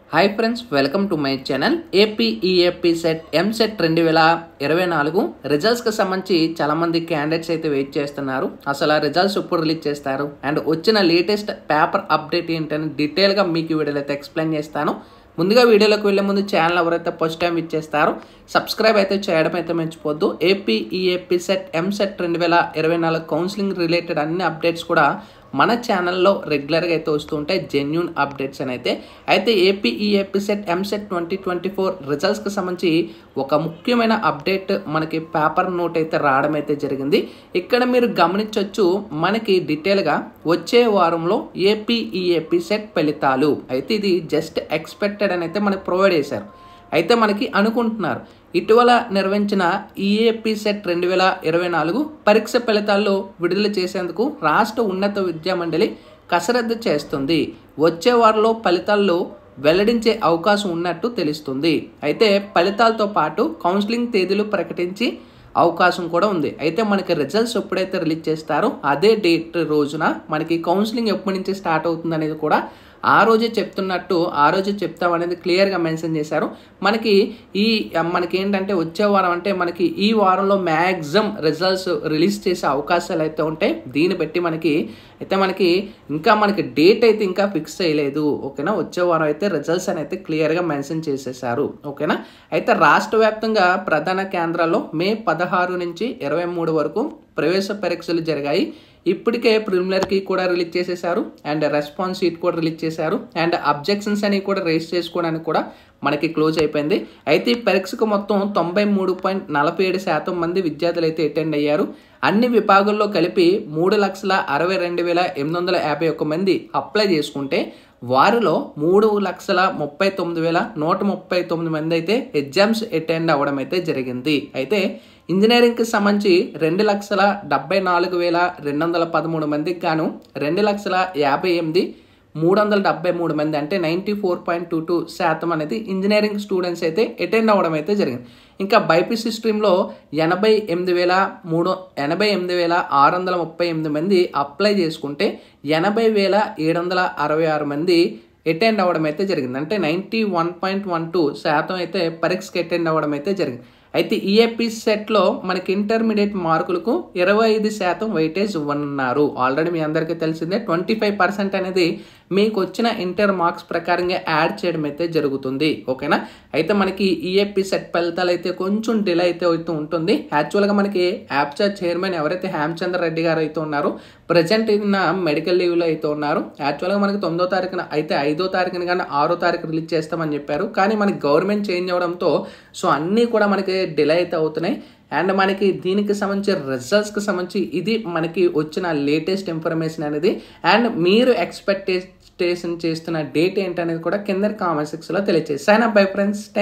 hi friends welcome to my channel AP EAPCET EAMCET రెండు వేల ఇరవై నాలుగు రిజల్ట్స్కి సంబంధించి చాలామంది క్యాండిడేట్స్ అయితే వెయిట్ చేస్తున్నారు అసలు ఆ రిజల్ట్స్ ఎప్పుడు రిలీజ్ చేస్తారు అండ్ వచ్చిన లేటెస్ట్ పేపర్ అప్డేట్ ఏంటని డీటెయిల్గా మీకు ఈ వీడియోలో అయితే ఎక్స్ప్లెయిన్ చేస్తాను ముందుగా వీడియోలోకి వెళ్ళే ముందు ఛానల్ ఎవరైతే ఫస్ట్ టైం ఇచ్చేస్తారో సబ్స్క్రైబ్ అయితే చేయడం అయితే మర్చిపోద్దు ఏపీ ఈఏపీ సెట్ ఎంసెట్ రెండు వేల ఇరవై నాలుగు కౌన్సిలింగ్ రిలేటెడ్ అన్ని అప్డేట్స్ కూడా మన ఛానల్లో రెగ్యులర్గా అయితే వస్తూ ఉంటాయి జెన్యున్ అప్డేట్స్ అని అయితే అయితే ఏపీ ఈ EAPCET EAMCET twenty twenty four రిజల్ట్స్కి సంబంధించి ఒక ముఖ్యమైన అప్డేట్ మనకి పేపర్ నోట్ అయితే రావడం అయితే జరిగింది ఇక్కడ మీరు గమనించవచ్చు మనకి డీటెయిల్గా వచ్చే వారంలో ఏపీ ఈ ఎపిసెట్ ఫలితాలు అయితే ఇది జస్ట్ ఎక్స్పెక్టెడ్ అని అయితే మనకి ప్రొవైడ్ చేశారు అయితే మనకి అనుకుంటున్నారు ఇటీవల నిర్వహించిన ఈఏపీ సెట్ రెండు వేల ఇరవై నాలుగు పరీక్ష ఫలితాల్లో విడుదల చేసేందుకు రాష్ట్ర ఉన్నత విద్యా మండలి కసరత్తు చేస్తుంది వచ్చే వారంలో ఫలితాల్లో వెల్లడించే అవకాశం ఉన్నట్టు తెలుస్తుంది అయితే ఫలితాలతో పాటు కౌన్సిలింగ్ తేదీలు ప్రకటించి అవకాశం కూడా ఉంది అయితే మనకి రిజల్ట్స్ ఎప్పుడైతే రిలీజ్ చేస్తారో అదే డేట్ రోజున మనకి కౌన్సిలింగ్ ఎప్పటి నుంచి స్టార్ట్ అవుతుంది అనేది కూడా ఆ రోజే చెప్తున్నట్టు ఆ రోజే చెప్తాం అనేది క్లియర్గా మెన్షన్ చేశారు మనకి ఈ మనకి ఏంటంటే వచ్చే వారం అంటే మనకి ఈ వారంలో మ్యాక్సిమం రిజల్ట్స్ రిలీజ్ చేసే అవకాశాలు అయితే ఉంటాయి దీన్ని బట్టి మనకి అయితే మనకి ఇంకా మనకి డేట్ అయితే ఇంకా ఫిక్స్ చేయలేదు ఓకేనా వచ్చే వారం అయితే రిజల్ట్స్ అని అయితే క్లియర్గా మెన్షన్ చేసేసారు ఓకేనా అయితే రాష్ట్ర వ్యాప్తంగా ప్రధాన కేంద్రాల్లో మే పదహారు నుంచి ఇరవై మూడు వరకు ప్రవేశ పరీక్షలు జరిగాయి ఇప్పటికే ప్రిలిమినరీకి కూడా రిలీజ్ చేసేసారు అండ్ రెస్పాన్స్ షీట్ కూడా రిలీజ్ చేశారు అండ్ అబ్జెక్షన్స్ అని కూడా రేస్ చేసుకోవడానికి కూడా మనకి క్లోజ్ అయిపోయింది అయితే ఈ పరీక్షకు మొత్తం తొంభై మూడు పాయింట్ నలభై ఏడు శాతం మంది విద్యార్థులు అయితే అటెండ్ అయ్యారు అన్ని విభాగాల్లో కలిపి మూడు లక్షల అరవై రెండు వేల ఎనిమిది వందల యాభై ఒక్క మంది అప్లై చేసుకుంటే వారిలో మూడు లక్షల ముప్పై తొమ్మిది వేల నూట ముప్పై తొమ్మిది మంది అయితే ఎగ్జామ్స్ అటెండ్ అవ్వడం అయితే జరిగింది అయితే ఇంజనీరింగ్కి సంబంధించి రెండు లక్షల డెబ్బై నాలుగు వేల రెండు వందల పదమూడు మందికి గాను రెండు లక్షల యాభై ఎనిమిది మూడు వందల డెబ్బై మూడు మంది అంటే ninety four point two two శాతం అనేది ఇంజనీరింగ్ స్టూడెంట్స్ అయితే అటెండ్ అవ్వడం అయితే జరిగింది ఇంకా బైపీసీ స్ట్రీమ్లో ఎనభై ఎనిమిది వేల మూడు ఎనభై ఎనిమిది వేల ఆరు వందల ముప్పై ఎనిమిది మంది అప్లై చేసుకుంటే ఎనభై వేల ఏడు వందల అరవై ఆరు మంది అటెండ్ అవ్వడం అయితే జరిగింది అంటే ninety one point one two శాతం అయితే పరీక్షకి అటెండ్ అవ్వడం అయితే జరిగింది అయితే ఈఏపీ సెట్లో మనకి ఇంటర్మీడియట్ మార్కులకు ఇరవై ఐదు శాతం వెయిటేజ్ ఇవ్వనున్నారు ఆల్రెడీ మీ అందరికీ తెలిసిందే ట్వంటీ ఫైవ్ పర్సెంట్ అనేది మీకు వచ్చిన ఇంటర్ మార్క్స్ ప్రకారంగా యాడ్ చేయడం అయితే జరుగుతుంది ఓకేనా అయితే మనకి ఈఏపీ సెట్ ఫలితాలు అయితే కొంచెం డిలే అయితే అవుతూ ఉంటుంది యాక్చువల్గా మనకి యాప్చా చైర్మన్ ఎవరైతే హేమచంద్ర రెడ్డి గారు అయితే ఉన్నారో ప్రజెంట్ ఇన్న మెడికల్ లీవ్లో అయితే ఉన్నారు యాక్చువల్గా మనకి తొమ్మిదో తారీఖున అయితే ఐదో తారీఖున కానీ ఆరో తారీఖు రిలీజ్ చేస్తామని చెప్పారు కానీ మనకి గవర్నమెంట్ చేంజ్ అవ్వడంతో సో అన్నీ కూడా మనకి డిలే అయితే అవుతున్నాయి అండ్ మనకి దీనికి సంబంధించి రిజల్ట్స్కి సంబంధించి ఇది మనకి వచ్చిన లేటెస్ట్ ఇన్ఫర్మేషన్ అనేది అండ్ మీరు ఎక్స్పెక్టేషన్ చేస్తున్న డేట్ ఏంటనేది కూడా కింద కామెంట్ సెక్షన్లో తెలియజేసి సైన్ అప్ బై ఫ్రెండ్స్